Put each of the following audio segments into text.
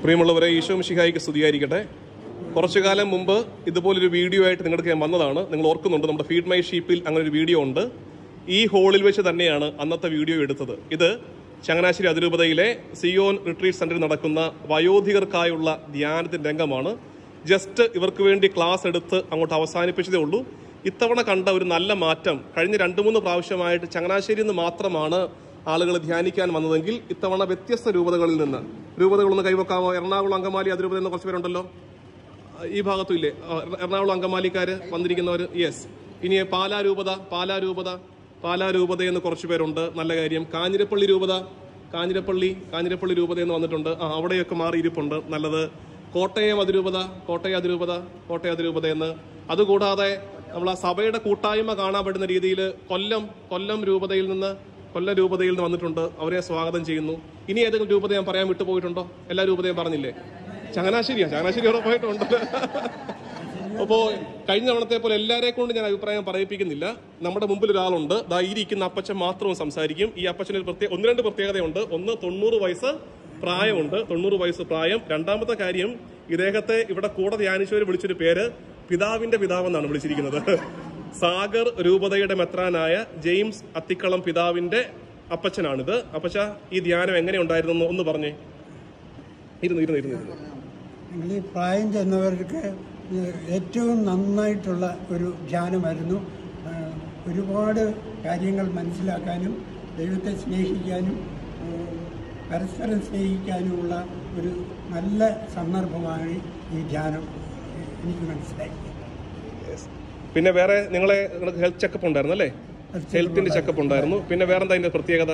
പ്രിയമുള്ളവരെ ഈശോ മിശിഹായിക്ക് സ്തുതിയായിരിക്കട്ടെ കുറച്ചു കാലം മുമ്പ് ഇതുപോലൊരു വീഡിയോ ആയിട്ട് നിങ്ങൾക്ക് ഞാൻ വന്നതാണ് നിങ്ങൾ ഓർക്കുന്നുണ്ട് നമ്മുടെ ഫീഡ് മൈ ഷീപ്പിൽ അങ്ങനെ ഒരു വീഡിയോ ഉണ്ട് ഈ ഹോളിൽ വെച്ച് തന്നെയാണ് അന്നത്തെ വീഡിയോ എടുത്തത് ഇത് ചങ്ങനാശ്ശേരി അതിരൂപതയിലെ സിയോൻ റിട്രീറ്റ് സെന്ററിൽ നടക്കുന്ന വയോധികർക്കായുള്ള ധ്യാനത്തിന്റെ രംഗമാണ് ജസ്റ്റ് ഇവർക്ക് വേണ്ടി ക്ലാസ് എടുത്ത് അങ്ങോട്ട് അവസാനിപ്പിച്ചതേ ഉള്ളൂ ഇത്തവണ കണ്ട ഒരു നല്ല മാറ്റം കഴിഞ്ഞ രണ്ട് മൂന്ന് പ്രാവശ്യമായിട്ട് ചങ്ങനാശ്ശേരിയിൽ നിന്ന് മാത്രമാണ് ആളുകൾ ധ്യാനിക്കാൻ വന്നതെങ്കിൽ ഇത്തവണ വ്യത്യസ്ത രൂപതകളിൽ നിന്ന് രൂപതകളൊന്ന് കൈവക്കാമോ എറണാകുളം അങ്കമാലി അതിരൂപത എന്ന് കുറച്ച് പേരുണ്ടല്ലോ ഈ ഭാഗത്തും ഇല്ലേ ആ, എറണാകുളം അങ്കമാലിക്കാര് വന്നിരിക്കുന്നവർ യെസ് ഇനി പാലാ രൂപത പാലാ രൂപത പാലാ രൂപത എന്ന് കുറച്ച് പേരുണ്ട് നല്ല കാര്യം കാഞ്ഞിരപ്പള്ളി രൂപത കാഞ്ഞിരപ്പള്ളി കാഞ്ഞിരപ്പള്ളി രൂപത എന്ന് വന്നിട്ടുണ്ട് ആ അവിടെയൊക്കെ മാറി ഇരിപ്പുണ്ട് നല്ലത് കോട്ടയം അതിരൂപത കോട്ടയം അതിരൂപത കോട്ടയം അതിരൂപത എന്ന് അതുകൂടാതെ നമ്മൾ ആ സഭയുടെ കൂട്ടായ്മ കാണാൻ പറ്റുന്ന രീതിയിൽ കൊല്ലം കൊല്ലം രൂപതയിൽ നിന്ന് കൊല്ലം രൂപതയിൽ നിന്ന് വന്നിട്ടുണ്ട് അവരെ സ്വാഗതം ചെയ്യുന്നു ഇനി ഏതെങ്കിലും രൂപത ഞാൻ പറയാൻ വിട്ടുപോയിട്ടുണ്ടോ എല്ലാ രൂപതയും പറഞ്ഞില്ലേ ചങ്ങനാശ്ശേരിയാ ചങ്ങനാശ്ശേരി അവിടെ പോയിട്ടുണ്ട് അപ്പോ കഴിഞ്ഞ തവണത്തെ പോലെ എല്ലാരെ കൊണ്ട് ഞാൻ അഭിപ്രായം പറയിപ്പിക്കുന്നില്ല നമ്മുടെ മുമ്പിൽ ഒരാളുണ്ട് ദാ ഈ ഇരിക്കുന്ന അപ്പച്ചൻ മാത്രവും സംസാരിക്കും ഈ അപ്പച്ചന് ഒരു പ്രത്യേക ഒന്ന് രണ്ട് പ്രത്യേകതയുണ്ട് ഒന്ന് തൊണ്ണൂറ് വയസ്സ് പ്രായമുണ്ട് തൊണ്ണൂറ് വയസ്സ് പ്രായം രണ്ടാമത്തെ കാര്യം ഇദ്ദേഹത്തെ ഇവിടെ കൂടെ ധ്യാനിച്ചവർ വിളിച്ചൊരു പേര് പിതാവിന്റെ പിതാവെന്നാണ് വിളിച്ചിരിക്കുന്നത് സാഗർ രൂപതയുടെ മെത്രാനായ ജെയിംസ് അത്തിക്കളം പിതാവിന്റെ അപ്പച്ചനാണിത് അപ്പച്ച ഈ ധ്യാനം എങ്ങനെ ഉണ്ടായിരുന്നു ഒന്ന് പറഞ്ഞേ ഇരുന്നു ഇരുന്നു ഇരുന്നു ഇരുന്നു നിങ്ങൾ ഈ പ്രായം ചെന്നവർക്ക് ഏറ്റവും നന്നായിട്ടുള്ള ഒരു ധ്യാനമായിരുന്നു ആ, ഒരുപാട് കാര്യങ്ങൾ മനസ്സിലാക്കാനും ദൈവത്തെ സ്നേഹിക്കാനും ഉം, പരസ്പരം സ്നേഹിക്കാനുമുള്ള ഒരു നല്ല സന്ദർഭമാണ് ഈ ധ്യാനം എനിക്ക് മനസ്സിലായി പിന്നെ വേറെ നിങ്ങളെ നിങ്ങൾക്ക് ഹെൽത്ത് ചെക്കപ്പ് ഉണ്ടായിരുന്നു അല്ലേ ഹെൽത്തിന്റെ ചെക്കപ്പ് ഉണ്ടായിരുന്നു പിന്നെ വേറെ എന്താ അതിന്റെ പ്രത്യേകത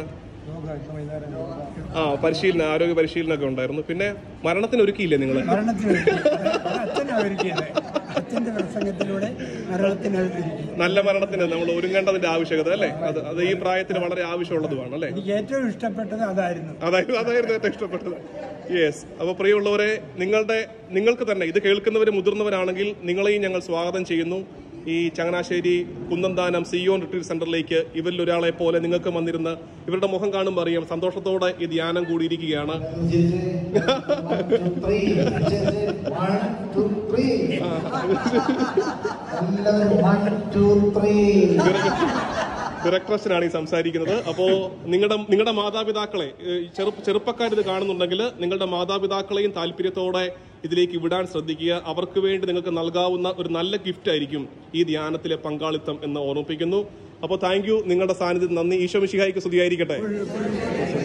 ആ പരിശീലനം ആരോഗ്യ പരിശീലനമൊക്കെ ഉണ്ടായിരുന്നു പിന്നെ മരണത്തിന് ഒരുക്കിയില്ലേ നിങ്ങൾ മരണത്തിന് അച്ഛനെ ഒരുക്കിയത് അച്ഛൻ്റെ പ്രസംഗത്തിലൂടെ മരണത്തിന് ഒരുക്കി നല്ല മരണത്തിന് നമ്മൾ ഒരുങ്ങേണ്ടതിന്റെ ആവശ്യകത അല്ലേ അത് അത് ഈ പ്രായത്തിൽ വളരെ ആവശ്യമുള്ളതുമാണ് അല്ലേ എനിക്ക് ഏറ്റവും ഇഷ്ടപ്പെട്ടത് അതായിരുന്നു അതായിരുന്നു അതായിരുന്നു ഏറ്റവും ഇഷ്ടപ്പെട്ടത് യെസ് അപ്പൊ പ്രിയമുള്ളവരെ നിങ്ങളുടെ നിങ്ങൾക്ക് തന്നെ ഇത് കേൾക്കുന്നവർ മുതിർന്നവരാണെങ്കിൽ നിങ്ങളെയും ഞങ്ങൾ സ്വാഗതം ചെയ്യുന്നു ഈ ചങ്ങനാശ്ശേരി കുന്നന്താനം സിയോൺ റിട്രീറ്റ് സെന്ററിലേക്ക് ഇവരിൽ ഒരാളെ പോലെ നിങ്ങൾക്ക് വന്നിരുന്ന ഇവരുടെ മുഖം കാണുമ്പോൾ അറിയാം സന്തോഷത്തോടെ ഈ ധ്യാനം കൂടിയിരിക്കുകയാണ് ഡയറക്ടറസിനാണ് ഈ സംസാരിക്കുന്നത് അപ്പോ നിങ്ങളുടെ നിങ്ങളുടെ മാതാപിതാക്കളെ ഏഹ്, ചെറു ചെറുപ്പക്കാർ ഇത് കാണുന്നുണ്ടെങ്കിൽ നിങ്ങളുടെ മാതാപിതാക്കളെയും താല്പര്യത്തോടെ ഇതിലേക്ക് വിടാൻ ശ്രദ്ധിക്കുക അവർക്ക് വേണ്ടി നിങ്ങൾക്ക് നൽകാവുന്ന ഒരു നല്ല ഗിഫ്റ്റ് ആയിരിക്കും ഈ ധ്യാനത്തിലെ പങ്കാളിത്തം എന്ന് ഓർമ്മിപ്പിക്കുന്നു അപ്പോൾ താങ്ക് യു നിങ്ങളുടെ സാന്നിധ്യം നന്ദി ഈശോ മിശിഹായിക്ക് സ്തുതിയായിരിക്കട്ടെ